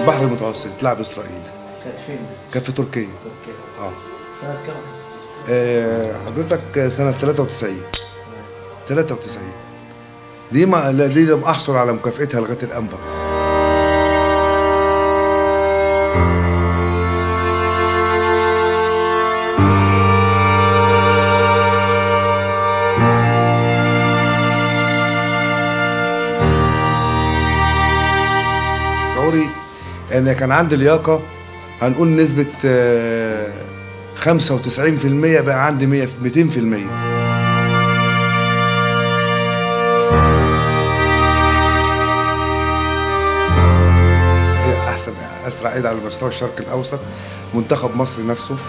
البحر المتوسط اتلعب اسرائيل كانت فين بس؟ كان في تركيا تركيا اه سنة كام؟ آه، حضرتك سنة 93 93 دي ما لا، دي لم احصل على مكافئتها لغايه الان برضه شعوري ان كان عندي لياقه هنقول نسبه آه، 95% بقى عندي 100 200% احسن اسرع عيد على مستوى الشرق الاوسط منتخب مصر نفسه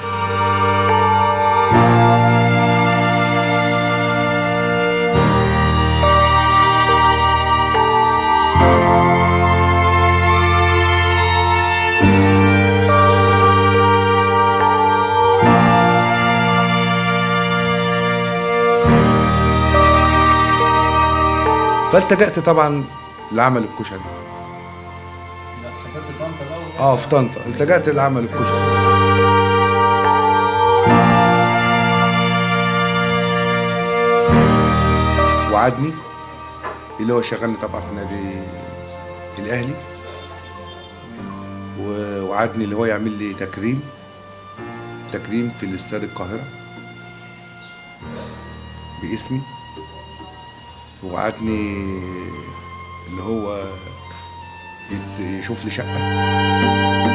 فالتجأت طبعا لعمل الكشري لا سافرت طنطا بقى ولا- اه في طنطا التجأت لعمل الكشري وعدني اللي هو شغلني طبعا في نادي الاهلي ووعدني اللي هو يعمل لي تكريم تكريم في الاستاد القاهره باسمي ووعدني اللي هو يت- يشوف لي شقه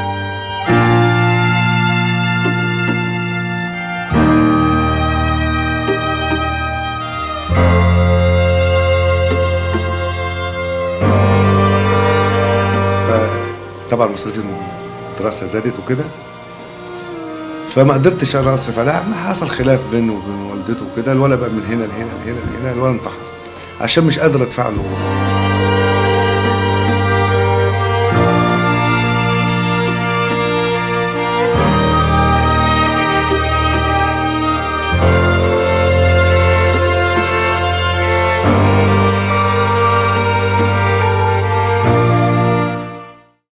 طبعا مصاريف الدراسه زادت وكده فما قدرتش انا اصرف عليها ما حصل خلاف بينه وبين والدته وكده الولد بقى من هنا لهنا لهنا لهنا الولد انتحر عشان مش قادر ادفع له